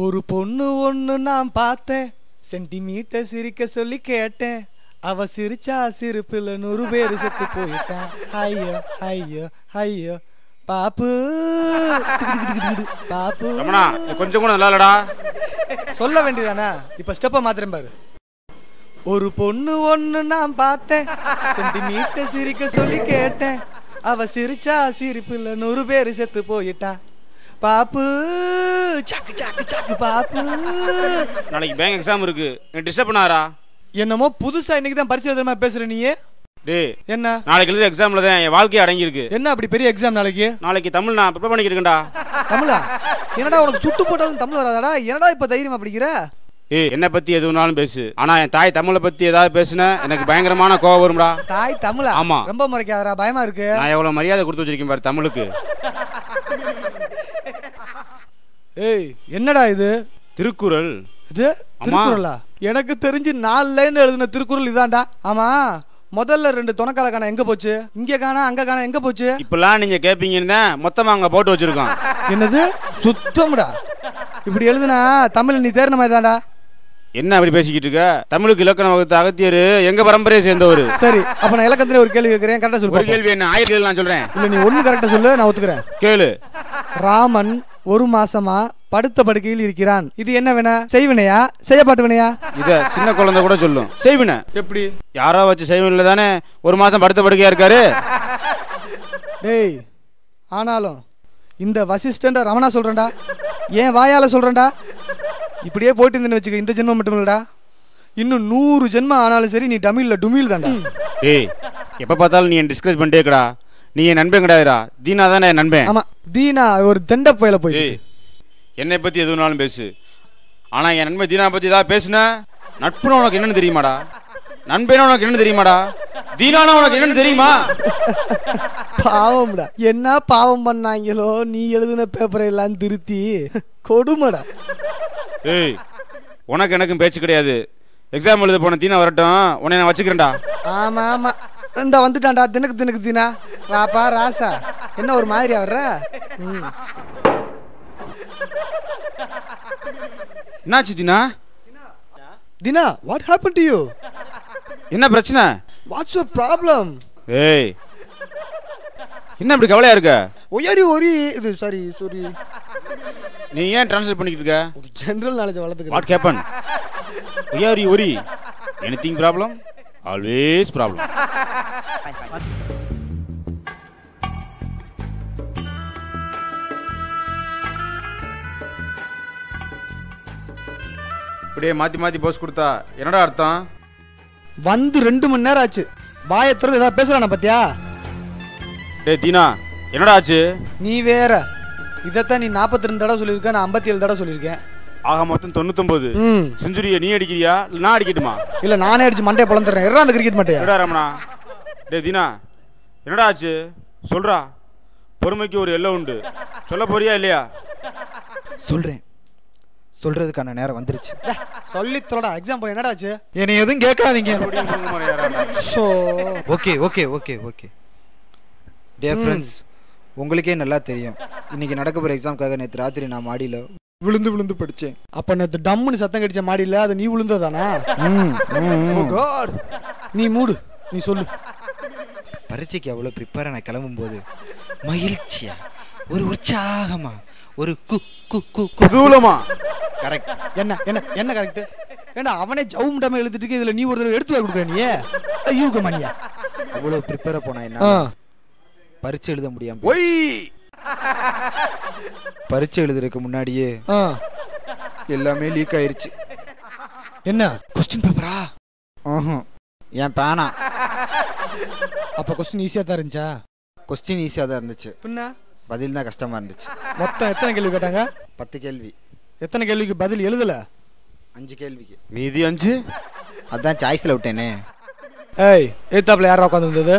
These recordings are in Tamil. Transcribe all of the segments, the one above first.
ஒரு பொண்ணு ஒண்ணு நான் பார்த்தேன் சென்டிமீட்டர் சிரிக்க சொல்லி கேட்டேன் அவ சிரிச்சா சிரிப்புல நூறு பேர் செத்து போயிட்டான் ஐயோ ஐயோ ஐயோ பாப்பு பாப்பு ரமணா நீ கொஞ்சம் கூட நல்லா இல்லடா சொல்ல வேண்டியதானே இப்ப ஸ்டெப்ப மாத்திரம் பாரு ஒரு பொண்ணு ஒண்ணு நான் பார்த்தேன் சென்டிமீட்டர் சிரிக்க சொல்லி கேட்டேன் அவ சிரிச்சா சிரிப்புல நூறு பேர் செத்து போயிட்டான் பாப்பு சாக்கு சாக்கு சாக்கு பாப்பு நாளைக்கு பேங்க் எக்ஸாம் இருக்கு நீ டிஸ்டர்ப் பண்ணாரா என்னமோ புதுசா இன்னைக்கு தான் பரிச்சை எழுதுமா பேசுற நீ டேய் என்ன நாளைக்கு எழுதி எக்ஸாம்ல தான் என் வாழ்க்கை அடங்கியிருக்கு என்ன அப்படி பெரிய எக்ஸாம் நாளைக்கு நாளைக்கு தமிழ் நான் ப்ரிப்பேர் பண்ணிக்கிருக்கேன்டா தமிழா என்னடா உனக்கு சுட்டு போட்டாலும் தமிழ் வராதாடா என்னடா இப்ப தைரியமா படிக்கிற ஏய் என்னை பத்தி எது வேணாலும் பேசு ஆனா என் தாய் தமிழை பத்தி ஏதாவது பேசுன எனக்கு பயங்கரமான கோவம் வரும்டா தாய் தமிழா ஆமா. ரொம்ப முறைக்காதடா பயமா இருக்கு நான் எவ்வளவு மரியாதை கொடுத்து வச்சிருக்கேன் பாரு தமிழுக்கு ஏய் என்னடா இது திருக்குறள் இது திருக்குறளா எனக்கு தெரிஞ்சு நாலு லைன் எழுதின திருக்குறள் இதான்டா ஆமா முதல்ல ரெண்டு துணக்கால காண எங்க போச்சு இங்க காணா அங்க காணா எங்க போச்சு இப்பெல்லாம் நீங்க கேப்பீங்கன்னு தான் மொத்தமா அங்க போட்டு வச்சிருக்கோம் என்னது சுத்தம்டா இப்படி எழுதுனா தமிழ் நீ தேர்ன மாதிரி தான்டா என்ன அப்படி பேசிக்கிட்டு இருக்க தமிழுக்கு இலக்கண வகுத்த அகத்தியர் எங்க பரம்பரையை சேர்ந்தவர் சரி அப்ப நான் இலக்கத்துல ஒரு கேள்வி கேட்கிறேன் கரெக்டா சொல்லு ஒரு பாப்போம். கேள்வி என்ன ஆயிரம் கேள்வி நான் சொல்றேன் இல்ல நீ ஒண்ணு கரெக்டா சொல்லு நான் ஒத்துக்கிறேன் கேளு ராமன் ஒரு மாசமா படுத்த படுக்கையில் இருக்கிறான் இது என்ன வினா செய்வினையா செய்யப்பாட்டு வினையா இத சின்ன குழந்தை கூட சொல்லும் செய்வின எப்படி யாரோ வச்சு செய்வினில் தானே ஒரு மாசம் படுத்த படுக்கையா இருக்காரு டேய் ஆனாலும் இந்த வசிஷ்டன்ற ரமணா சொல்றேன்டா ஏன் வாயால சொல்றேன்டா இப்படியே போயிட்டு இருந்தேன்னு வச்சுக்க இந்த ஜென்மம் மட்டும் இல்லடா இன்னும் நூறு ஜென்மம் ஆனாலும் சரி நீ டமிழ்ல டுமில் தான்டா ஏய் எப்ப பார்த்தாலும் நீ என் டிஸ்கஸ் பண்ணிட்டே இருக்கடா நீ என் நண்பன் கிடையாதுடா தீனா தானே என் நண்பன் ஆமா தீனா ஒரு தண்ட புயல போய் ஏய் என்னை பத்தி எது வேணாலும் பேசு ஆனா என் நண்பன் தீனா பத்தி ஏதாவது பேசுன நட்புனா உனக்கு என்னன்னு தெரியுமாடா நண்பனா உனக்கு என்னன்னு தெரியுமாடா தீனானா உனக்கு என்னன்னு தெரியுமா பாவம்டா என்ன பாவம் பண்ணாங்களோ நீ எழுதின பேப்பரை எல்லாம் திருத்தி கொடுமைடா ஏய் உனக்கு எனக்கும் பேச்சு கிடையாது எக்ஸாம் எழுத போன தீனா வரட்டும் உன்னை நான் வச்சுக்கிறேன்டா ஆமா ஆமா இந்த வந்துட்டான்டா தினக்கு தினக்கு தீனா வாப்பா ராசா என்ன ஒரு மாதிரி வர்ற ம் என்னாச்சு Dheena Dina what happen to you என்ன பிரச்சனை வாட்ஸ் யுவர் ப்ராப்ளம் ஏய் என்ன இப்படி கவலையா இருக்க ஒயரி ஒரி இது சாரி சாரி நீ ஏன் ட்ரான்ஸ்லேட் பண்ணிக்கிட்டு இருக்க ஒரு ஜெனரல் நாலேஜ் வளர்த்துக்கிறேன் வாட் ஹேப்பன் ஒய்யாரி worry anything problem always problem இப்படியே மாத்தி மாத்தி போஸ் கொடுத்தா என்னடா அர்த்தம் வந்து ரெண்டு மணி நேரம் ஆச்சு வாயை திறந்து ஏதாவது பேசுறானா பாத்தியா டேய் தீனா என்னடா ஆச்சு நீ வேற இதைத்தான் நீ நாற்பத்தி ரெண்டு தடவை சொல்லியிருக்க நான் ஐம்பத்தி ஏழு தடவை சொல்லியிருக்கேன் ஆக மொத்தம் தொண்ணூத்தொன்பது ம் செஞ்சுரியை நீ அடிக்கிறியா இல்ல நான் அடிக்கட்டுமா இல்ல நானே அடிச்சு மண்டையை பொழந்துடுறேன் எறா அந்த கிரிக்கெட் மாட்டையா என்னடா ரமணா டேய் தீனா என்னடா ஆச்சு சொல்றா பொறுமைக்கு ஒரு எல்லை உண்டு சொல்ல போறியா இல்லையா சொல்றேன் சொல்றதுக்கான நேரம் வந்துருச்சு சொல்லி தொலைடா எக்ஸாம் போய் என்னடா ஆச்சு என்னை எதுவும் கேட்காதீங்க மறுபடியும் பொறுங்க மாதிரி யாராடா? So okay okay okay okay dear friends உங்களுக்கே நல்லா தெரியும் இன்னைக்கு நடக்க போகிற எக்ஸாம்க்காக நேற்று ராத்திரி நான் மாடியில் விழுந்து விழுந்து படித்தேன் அப்ப நேத்து டம்முன்னு சத்தம் கடிச்ச மாடியில அது நீ விழுந்ததானா Oh God. நீ மூடு நீ சொல்லு பரீட்சைக்கு அவ்வளோ ப்ரிப்பேராக நான் கிளம்பும்போது மகிழ்ச்சியா ஒரு உற்சாகமா ஒரு கு கு கு குதூகலமா கரெக்ட் என்ன என்ன என்ன கரெக்ட் ஏண்டா அவனே ஜவு முட்டாம எழுதிட்டு இருக்கு இதுல நீ ஒரு தடவை எடுத்து வர கொடுக்குற நீ ஐயோ மணியா அவ்வளோ ப்ரிப்பேராக போனா ஆ என்ன பரீட்சை எழுத முடியாம ஒய் பரீட்சை எழுதுறதுக்கு முன்னாடியே ஆ எல்லாமே லீக் ஆயிருச்சு என்ன கொஸ்டின் பேப்பரா ஆஹும் என் பேனா அப்ப கொஸ்டின் ஈஸியா தான் இருந்துச்சா கொஸ்டின் ஈஸியாக தான் இருந்துச்சு பின்ன பதில் தான் கஷ்டமா இருந்துச்சு மொத்தம் எத்தனை கேள்வி கேட்டாங்க பத்து கேள்வி எத்தனை கேள்விக்கு பதில் எழுதல அஞ்சு கேள்விக்கு மீதி அஞ்சு அதான் சாய்ஸில் விட்டேனே ஏய் ஏத்தாப்புல யாரா உட்காந்து வந்தது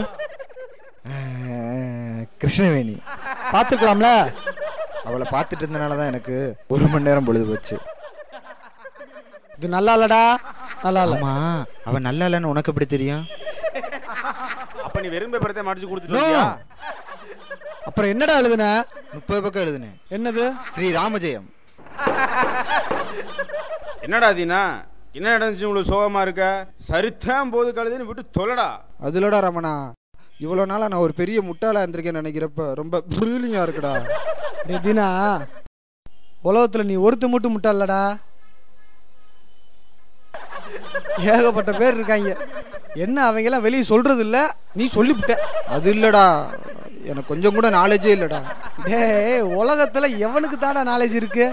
அஹ், கிருஷ்ணவேணி பாத்துக்கலாம்ல அவளை பார்த்துட்டு இருந்தனால தான் எனக்கு ஒரு மணி நேரம் பொழுது போச்சு இது நல்லா இல்லடா நல்லா இல்ல ஆமா அவ நல்லா இல்லைன்னு உனக்கு எப்படி தெரியும் அப்ப நீ வெறும் பேப்பரத்தை மடிச்சு No. கொடுத்துட்டு அப்புறம் என்னடா எழுதுன முப்பது பக்கம் எழுதுனேன் என்னது ஸ்ரீ ராமஜெயம் என்னடா தீனா என்ன நடந்துச்சு உங்களுக்கு சோகமா இருக்க சரித்தான் போது கழுதுன்னு விட்டு தொலைடா அதுலடா ரமணா இவ்வளோ நாளாக நான் ஒரு பெரிய முட்டாளா இருந்திருக்கேன்னு நினைக்கிறப்ப ரொம்ப த்ரில்லிங்காக இருக்குடா டேய் தீனா உலகத்துல நீ ஒருத்த மட்டும் முட்டா இல்லடா ஏகப்பட்ட பேர் இருக்காங்க என்ன அவங்க எல்லாம் வெளியே சொல்றது இல்ல நீ சொல்லிவிட்ட அது இல்லடா எனக்கு கொஞ்சம் கூட நாலேஜே இல்லடா டேய் உலகத்துல எவனுக்கு தாடா நாலேஜ் இருக்கு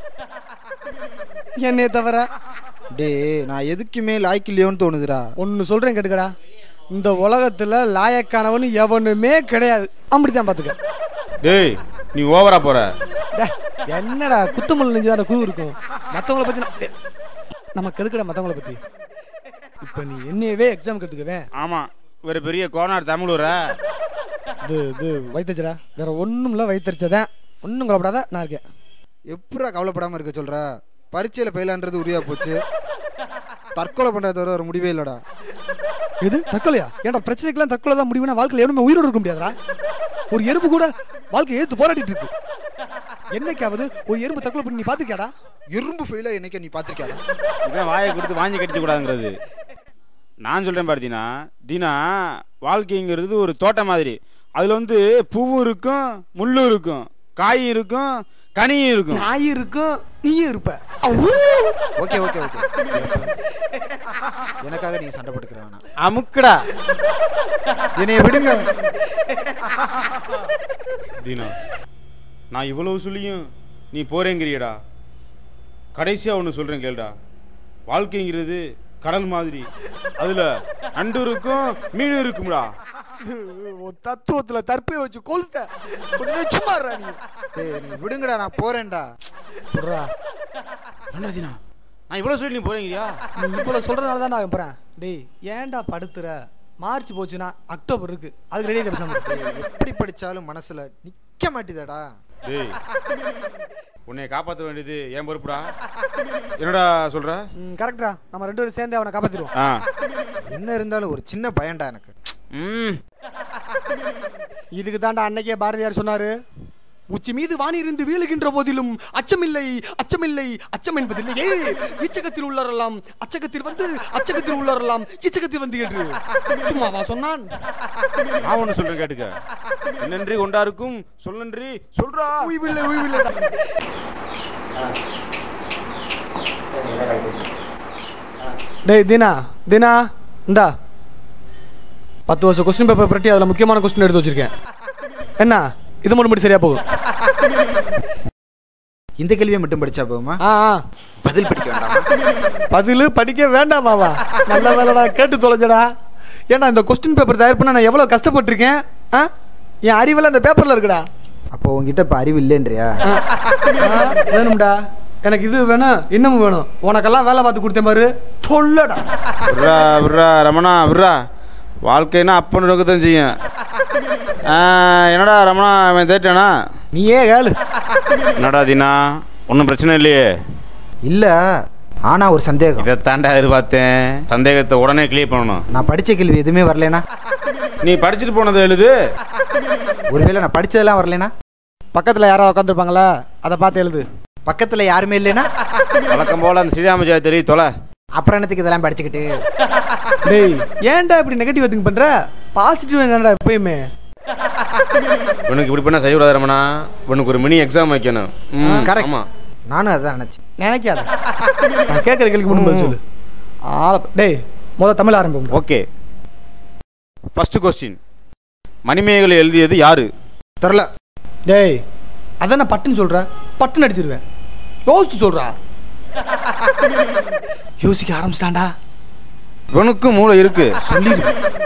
என்னைய தவிர டேய் நான் எதுக்குமே லாய்க்கு இல்லையோன்னு தோணுதுடா ஒன்னு சொல்றேன் கேட்டுக்கடா இந்த உலகத்துல லாயக்கானவனு எவனுமே கிடையாது அப்படித்தான் பாத்துக்க டேய் நீ ஓவரா போற டேய், என்னடா குத்தமுள்ள நெஞ்சுதான குரு இருக்கும் மத்தவங்கள பத்தி நான்- ஏ, நமக்கு எதுக்குடா மத்தவங்கள பத்தி இப்ப நீ என்னையவே எக்ஸாம் எடுத்துக்கவே ஆமா ஒரு பெரிய கோனார் தமிழூர இது இது வைத்தச்சடா வேற ஒண்ணும் இல்ல வைத்தறிச்சதான் ஒன்றும் கவலைப்படாத நான் இருக்கேன் எப்படா கவலைப்படாம இருக்க சொல்ற பரீட்சையில பயிலான்றது உரியா போச்சு தற்கொலை பண்றது தவிர ஒரு முடிவே இல்லடா இது தற்கொலையா ஏன்டா பிரச்சனைக்கெல்லாம் தற்கொலை தான் முடிவுனா வாழ்க்கையில எவனுமே உயிரோடு இருக்க முடியாதா ஒரு எறும்பு கூட வாழ்க்கையை ஏத்து போராடிட்டு இருக்கு என்னைக்காவது ஒரு எறும்பு தற்கொலை பண்ணி நீ பாத்துக்கியாடா எறும்பு ஃபெயிலா என்னைக்க நீ பாத்திருக்கியாடா இதான் வாயை கொடுத்து வாங்கி கட்டிக்க கூடாதுங்கிறது நான் சொல்றேன் பாரு தீனா தீனா வாழ்க்கைங்கிறது ஒரு தோட்டம் மாதிரி அதுல வந்து பூவும் இருக்கும் முள்ளும் இருக்கும் காயும் இருக்கும் கனியும் இருக்கும் நாய் இருக்கும் நீயும் இருப்ப ஓகே ஓகே ஓகே எனக்காக நீங்க சண்டை போட்டுக்கிற வேணாம் அமுக்குடா என்னைய விடுங்க தீனா நான் இவ்வளவு சொல்லியும் நீ போறேங்கிறியடா கடைசியா ஒன்று சொல்றேன் கேளுடா வாழ்க்கைங்கிறது கடல் மாதிரி அதுல நண்டு இருக்கும் மீன் இருக்கும்டா உன் தத்துவத்துல தற்பை வச்சு கொளுத்த உடனே சும்மா இருடா நீ டேய் நீ விடுங்கடா நான் போறேன்டா புடுறா. என்ன தீனா நான் இவ்வளவு சொல்லி நீ போறேங்கிறியா நீ இவ்வளவு சொல்றதுனால தான் நான் போறேன் டேய் ஏன்டா படுத்துற மார்ச் போச்சுன்னா அக்டோபர் இருக்கு அதுக்கு ரெடி பேசாம டேய், எப்படி படிச்சாலும் மனசுல நிக்க மாட்டேதடா டேய் உன்னை காப்பாற்ற வேண்டியது என் பொறுப்புடா என்னடா சொல்ற கரெக்டா நம்ம ரெண்டு பேரும் சேர்ந்து அவனை காப்பாத்திடுவோம் ஆ என்ன இருந்தாலும் ஒரு சின்ன பயம்டா எனக்கு ம் இதுக்கு தாண்டா அன்னைக்கே பாரதியார் சொன்னாரு உச்சி மீது வாணி இருந்து வீழுகின்ற போதிலும் அச்சமில்லை அச்சமில்லை அச்சம் என்பதில்லையே இச்சகத்தில் உள்ளரெல்லாம் அச்சகத்தில் வந்து அச்சகத்தில் உள்ளரெல்லாம் இச்சகத்தில் வந்து என்று சும்மாவா சொன்னான் நான் ஒன்று சொல்றேன் கேட்டுக்க என்னன்றி கொண்டாருக்கும் சொல்லன்றி சொல்றா உய்வில்லை உய்வில்லை டேய் தீனா தீனா இந்தா பத்து வருஷம் கொஸ்டின் பேப்பர் பிரட்டி அதில் முக்கியமான கொஸ்டின் எடுத்து வச்சிருக்கேன் என்ன இது மட்டும் மட்டும் சரியா போகும் இந்த கேள்வியை மட்டும் படிச்சா போகுமா ஆ ஆ பதில் படிக்க வேண்டாமா பதில் படிக்க வேண்டாமாவா நல்ல வேலைடா கேட்டு தொலைஞ்சடா ஏன்னா இந்த கொஸ்டின் பேப்பர் தயார் பண்ண நான் எவ்வளோ கஷ்டப்பட்டிருக்கேன் ஆ என் அறிவெல்லாம் இந்த பேப்பரில் இருக்குடா அப்போ உங்ககிட்ட இப்ப அறிவு இல்லைன்றியா ஆ, ஆ, வேணும்டா எனக்கு இது வேணும் இன்னமும் வேணும் உனக்கெல்லாம் வேலை பார்த்து கொடுத்தேன் பாரு சொல்லடா விட்றா விட்றா ரமணா விட்றா வாழ்க்கைன்னா அப்பன்னு நோக்கத்தான் செய்யும் ஆ, என்னடா ரமணா அவன் தேட்டானா நீயே கேளு என்னடா தீனா ஒன்றும் பிரச்சனை இல்லையே இல்ல ஆனா ஒரு சந்தேகம் இதை தாண்டா எதிர்பார்த்தேன் சந்தேகத்தை உடனே கிளியர் பண்ணணும் நான் படிச்ச கேள்வி எதுவுமே வரலனா நீ படிச்சுட்டு போனதை எழுது ஒருவேளை நான் படிச்சதெல்லாம் வரலனா பக்கத்தில் யாராவது உட்காந்துருப்பாங்களா அதை பார்த்து எழுது பக்கத்துல யாருமே இல்லைனா வழக்கம் போல அந்த ஸ்ரீராமஜெய தெரிய தொலை அப்புறம் என்னத்துக்கு இதெல்லாம் படிச்சுக்கிட்டு டேய் ஏன்டா இப்படி நெகட்டிவ் திங்க் பண்ற பாசிட்டிவ் என்னடா எப்பயுமே இவனுக்கு இப்படி பண்ணா செய்யக்கூடாது ரமணா இவனுக்கு ஒரு மினி எக்ஸாம் வைக்கணும் ம், correct. ஆமா நானும் அதான் நினைச்சேன் நினைக்காத நான் கேட்குற கேள்விக்கு மட்டும் பதில் சொல்லு ஆள டேய் முத தமிழ் ஆரம்பிப்போம் ஓகே ஃபர்ஸ்ட் கொஸ்டின் மணிமேகலை எழுதியது யாரு தெரில டேய் அதான் நான் பட்டுன்னு சொல்றேன் பட்டுன்னு அடிச்சிருவேன் யோசிச்சு சொல்றா யோசிக்க ஆரம்பிச்சிட்டான்டா இவனுக்கும் மூளை இருக்கு சொல்லிடு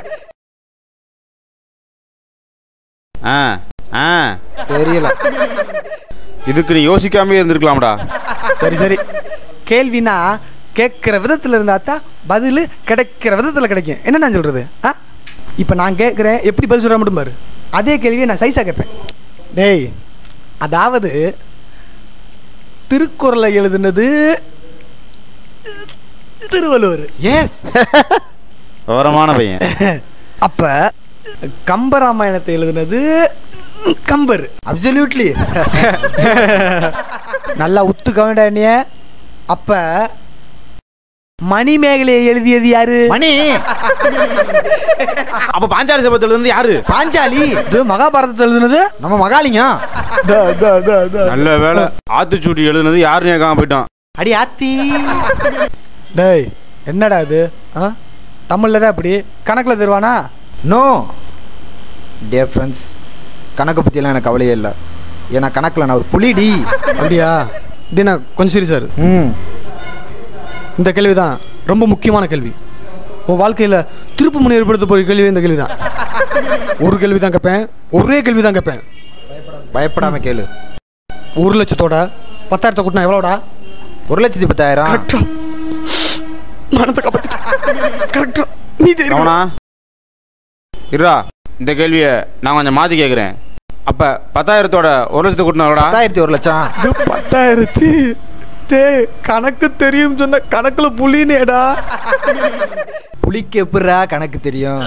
ஆ ஆ தெரியல இதுக்கு நீ யோசிக்காமே இருந்திருக்கலாம்டா சரி சரி கேள்வினா கேட்குற விதத்தில் இருந்தா தான் பதில் கிடைக்கிற விதத்தில் கிடைக்கும் என்ன நான் சொல்றது ஆ இப்போ நான் கேட்குறேன் எப்படி பதில் சொல்ற மட்டும் பாரு அதே கேள்வியை நான் சைஸாக கேட்பேன் டேய் அதாவது திருக்குறளை எழுதுனது திருவள்ளுவர் எஸ் விவரமான பையன் அப்ப கம்பராமாயணத்தை எழுதுனது கம்பர் அப்சல்யூட்லி நல்லா உத்து கவனிடா என்னைய அப்ப மணிமேகலையை எழுதியது யாரு மணி அப்ப பாஞ்சாலி சபத்துல இருந்து யாரு பாஞ்சாலி இது மகாபாரதத்தில் எழுதுனது நம்ம மகாலிங்கம் நல்ல வேலை ஆத்துச்சூட்டி எழுதுனது யாருன்னு கேட்காம போயிட்டான் அடி ஆத்தி டேய் என்னடா இது ஆ தமிழ்ல தான் அப்படி கணக்குல தருவானா நோ டியர் ஃப்ரெண்ட்ஸ் கணக்கு பற்றியெல்லாம் எனக்கு கவலையே இல்லை ஏன்னா கணக்கில் நான் ஒரு புலிடி அப்படியா தீனா கொஞ்சம் சரி சார் ம் இந்த கேள்வி தான் ரொம்ப முக்கியமான கேள்வி உன் வாழ்க்கையில் திருப்பு முனை ஏற்படுத்த போகிற கேள்வி இந்த கேள்வி தான் ஒரு கேள்வி தான் கேட்பேன் ஒரே கேள்வி தான் கேட்பேன் பயப்படாம கேளு ஒரு லட்சத்தோட பத்தாயிரத்தை கூட்டினா எவ்வளோடா ஒரு லட்சத்தி பத்தாயிரம் கரெக்டா மனத்தை காப்பாத்திட்ட கரெக்டா நீ தெரியும் ரமணா இருடா இந்த கேள்வியை நான் கொஞ்சம் மாத்தி கேட்குறேன் அப்ப பத்தாயிரத்தோட ஒரு லட்சத்தை கூட்டினோடா பத்தாயிரத்தி ஒரு லட்சம் இது பத்தாயிரத்தி தே கணக்கு தெரியும் சொன்ன கணக்குல புள்ளினேடா புலிக்கு எப்படிரா கணக்கு தெரியும்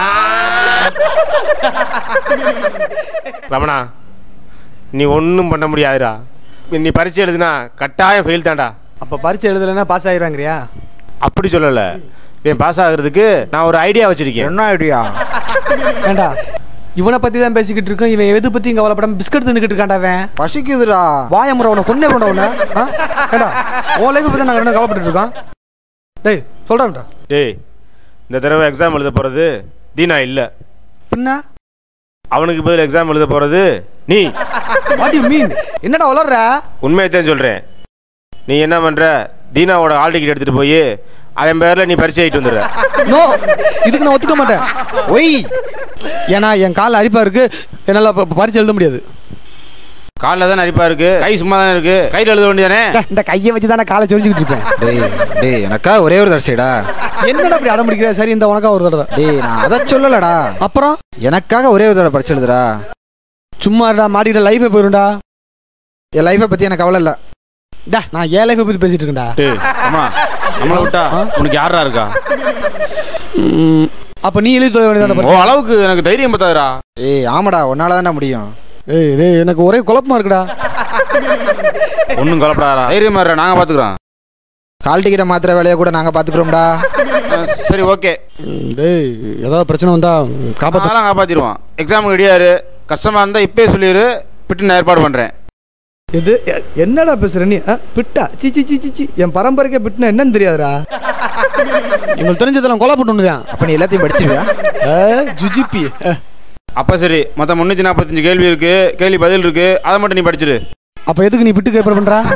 ரமணா நீ ஒன்றும் பண்ண முடியாதுடா நீ பரீட்சை எழுதுனா கட்டாயம் ஃபெயில் தான்டா அப்ப பரீட்சை எழுதலைன்னா பாஸ் ஆயிடுவாங்கறியா அப்படி சொல்லலை என் பாஸ் ஆகுறதுக்கு நான் ஒரு ஐடியா வச்சிருக்கேன் என்ன ஐடியா ஏண்டா இவனை பத்தி தான் பேசிக்கிட்டு இருக்கோம் இவன் எது பத்தியும் கவலைப்படாம பிஸ்கட் தின்னுக்கிட்டு இருக்கான்டா அவன் பசிக்குதுடா வாயமுறை உன கொன்னே கொண்ட உன ஏண்டா உன் லைஃப் பத்தி நாங்க ரெண்டு கவலைப்பட்டு இருக்கோம் டேய் சொல்றான்டா டேய் இந்த தடவை எக்ஸாம் எழுத போகிறது தீனா இல்லை பின்ன அவனுக்கு பதில் எக்ஸாம் எழுத போகிறது நீ வாட் யூ மீன் என்னடா வளர்ற உண்மையை தான் சொல்கிறேன் நீ என்ன பண்ணுற தீனாவோட ஹால் டிக்கெட் எடுத்துகிட்டு போய் அவன் பேரில் நீ பரிச்சை ஆகிட்டு வந்துடுற நோ இதுக்கு நான் ஒத்துக்க மாட்டேன் ஒய் ஏன்னா என் கால் அரிப்பா இருக்கு என்னால ப- ப- பரீட்சை எழுத முடியாது காலில் தான் அரிப்பா இருக்கு கை சும்மா தானே இருக்கு கையில் எழுத வேண்டியதானே டேய், இந்த கையை வச்சு தானே காலை சொரிஞ்சுக்கிட்டு இருப்பேன் டேய் டேய் எனக்கா ஒரே ஒரு தடசைடா என்னடா அப்படி அடம் பிடிக்கிற சரி இந்த உனக்கா ஒரு தடவை டேய் நான் அதை சொல்லலடா அப்புறம் எனக்காக ஒரே ஒரு தடவை பரிச்சு எழுதுடா சும்மா இருடா மாடிக்கிற லைஃபே போயிரும்டா என் லைஃபை பற்றி எனக்கு கவலை இல்லை டா நான் ஏன் லைஃபை பத்தி பேசிட்டு இருக்கேன்டா டேய் அம்மா நம்மளை விட்டா உனக்கு யாரா இருக்கா ம், அப்ப நீ எழுதி தொலை வேண்டியதான ஓ அளவுக்கு எனக்கு தைரியம் பத்தாதுடா ஏய் ஆமாடா உன்னால தானே முடியும் ஏய் டேய் எனக்கு ஒரே குழப்பமா இருக்குடா ஒன்றும் கலப்படாதா தைரியமா இருடா நாங்கள் பார்த்துக்குறோம் கால் டிக்கெட்டை மாத்திர வேலையை கூட நாங்கள் பார்த்துக்குறோம்டா சரி ஓகே ம், டேய் ஏதாவது பிரச்சனை வந்தா ம், காப்பாத்து அதெல்லாம் காப்பாற்றிடுவோம் எக்ஸாமுக்கு ரெடியாரு கஷ்டமாக இருந்தால் இப்பயே சொல்லிடு பிட்டு நான் ஏற்பாடு பண்ணுறேன் இது எ- என்னடா பேசுற நீ ஆ, பிட்டா சி சி சி சி, சி என் பரம்பரைக்கே பிட்டுனா என்னன்னு தெரியாதுடா எங்களுக்கு தெரிஞ்சதெல்லாம் கொலை போட்டு தான் அப்போ நீ எல்லாத்தையும் படிச்சிருவியா ஜுஜிபி அப்போ சரி மொத்தம் முந்நூற்றி நாற்பத்தஞ்சு கேள்வி இருக்கு கேள்வி பதில் இருக்கு அதை மட்டும் நீ படிச்சிரு அப்ப எதுக்கு நீ பிட்டுக்கு ஏற்பாடு பண்ற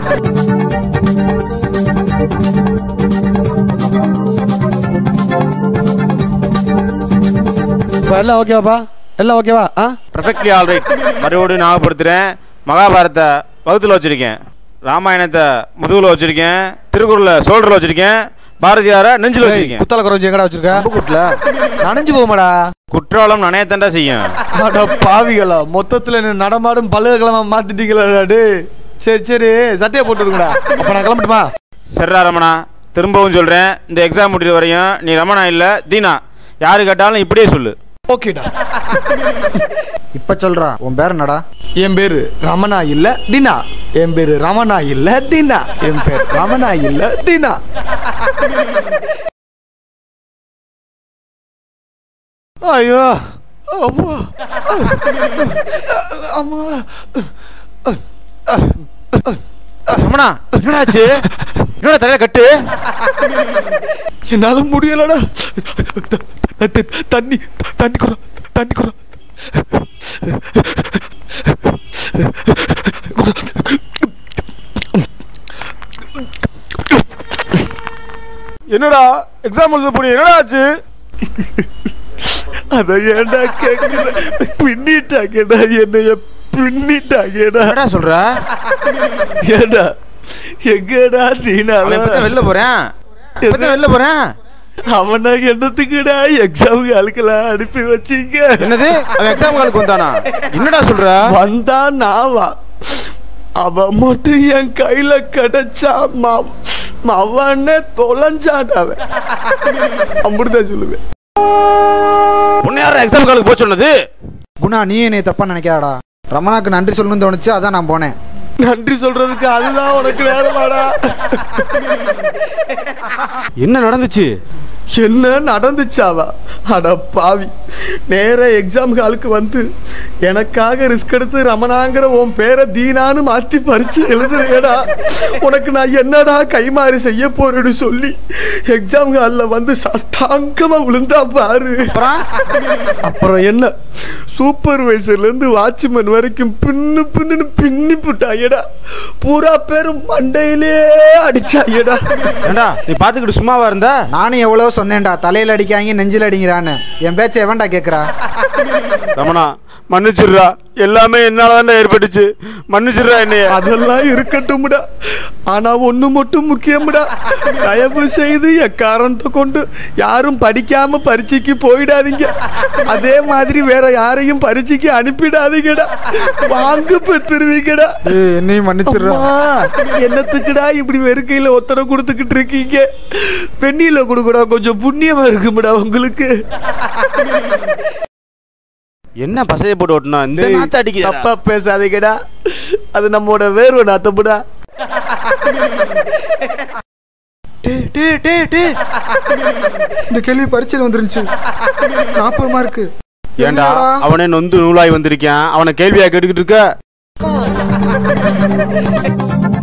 இப்ப எல்லாம் ஓகேவாப்பா எல்லாம் ஓகேவா ஆ பர்ஃபெக்ட்லி ஆல் ரைட் மறுபடியும் ஞாபகப்படுத்துகிறேன் மகாபாரத்தை வகுத்தில் வச்சுருக்கேன் ராமாயணத்தை முதுகில் வச்சுருக்கேன் திருக்குறளை சோல்டரில் வச்சுருக்கேன் பாரதியாரை நெஞ்சில் வச்சுருக்கேன் குத்தால குறைஞ்சி எங்கடா வச்சிருக்க கூட்டில் நனைஞ்சு போகுமாடா குற்றாலம் நனையத்தண்டா செய்யும் அட பாவிகளா மொத்தத்துல என்ன நடமாடும் பல்லுகிழமை மாத்திட்டீங்களா டேய் சரி சரி சட்டையை போட்டுருங்கடா அப்ப நான் கிளம்பட்டுமா சரிடா ரமணா திரும்பவும் சொல்கிறேன் இந்த எக்ஸாம் முடிகிற வரையும் நீ ரமணா இல்லை தீனா யாரு கேட்டாலும் இப்படியே சொல்லு ஓகேடா இப்போ சொல்கிறா உன் பேர் என்னடா என் பேரு ரமணா இல்ல தினா என் பேரு ரமணா இல்ல தினா என் பேர் ரமணா இல்ல தினா ஐயோ அம்மா அம்மா ரமணா என்னடாச்சு என்னடா தலையில கட்டு என்னால முடியலடா த- த- தண்ணி தண்ணி குறா தண்ணி குறா என்னடா எக்ஸாம் எழுத போனீங்க என்னடா ஆச்சு அத ஏன்டா கேக்குற பின்னிட்டாங்கடா என்னைய பின்னிட்டாங்கடா என்னடா சொல்ற ஏடா எங்கடா அவன் தீனால எப்பதான் வெளில போறேன் எப்பதான் வெளில போறேன் அவனா என்னத்துக்குடா எக்ஸாமுக்கு அழுக்கலாம் அனுப்பி வச்சீங்க என்னது அவன் எக்ஸாம் காலுக்கு வந்தானா என்னடா சொல்ற வந்தா நாவா அவன் மட்டும் என் கையில கிடைச்சா ம- அவனே தொலைஞ்சாடாவன் அப்படிதான் சொல்லுவேன் உன்னை யாரா எக்ஸாம் காலுக்கு போக சொன்னது குணா நீ என்னை தப்பாக நினைக்காதடா ரமணாக்கு நன்றி சொல்லணும்னு தோணுச்சு அதான் நான் போனேன் நன்றி சொல்றதுக்கு அதுதான் உனக்கு நேரமாடா என்ன நடந்துச்சு என்ன நடந்துச்சாவா அட பாவி நேர எக்ஸாம் ஹாலுக்கு வந்து எனக்காக ரிஸ்க் எடுத்து ரமணாங்கிற உன் பேரை தீனான்னு மாத்தி பறிச்சு எழுதுறியடா உனக்கு நான் என்னடா கைமாறி செய்ய போறேன்னு சொல்லி எக்ஸாம் ஹாலில் வந்து சஷ்டாங்கமா விழுந்தா பாரு அப்புறம் என்ன சூப்பர்வைசர்ல இருந்து வாட்ச்மேன் வரைக்கும் பின்னு பின்னு பின்னி புட்டாயடா பூரா பேரும் மண்டையிலே அடிச்சாயடா ஏண்டா நீ பார்த்துக்கிட்டு சும்மாவா இருந்த நானும் எவ்வளோ சொன்னேன்டா தலையில் அடிக்காங்க நெஞ்சில் அடிங்கிறான்னு என் பேச்சை எவன்டா கேட்குறா ரமணா மன்னிச்சிடுறா எல்லாமே என்னால ஏற்பட்டுச்சு மன்னிச்சிடுறா என்னைய அதெல்லாம் இருக்கட்டும்டா ஆனா ஒண்ணு மட்டும் முக்கியம்டா தயவு செய்து எக்காரணத்தை கொண்டு யாரும் படிக்காம பரீட்சைக்கு போயிடாதீங்க அதே மாதிரி வேற யாரையும் பரீட்சைக்கு அனுப்பிடாதீங்கடா வாங்க பெற்றுருவீங்கடா என்னையும் மன்னிச்சிடுறா அம்மா, என்னத்துக்குடா இப்படி வெறுக்கையில ஒத்தனை கொடுத்துக்கிட்டு இருக்கீங்க பெண்ணில கொடுக்கடா கொஞ்சம் புண்ணியமா இருக்கும்டா உங்களுக்கு என்ன பசைய போட்டு ஓட்டுனா இந்த டேய், நாத்த அடிக்குதா தப்பா பேசாதீங்கடா அது நம்மோட வேர்வை நாத்தமுடா இந்த கேள்வி பரீட்சையில் வந்துருந்துச்சு நாற்பது மார்க்கு ஏண்டா அவனே நொந்து நூலாய் வந்திருக்கான் அவனை கேள்வியா கேட்டுக்கிட்டு இருக்க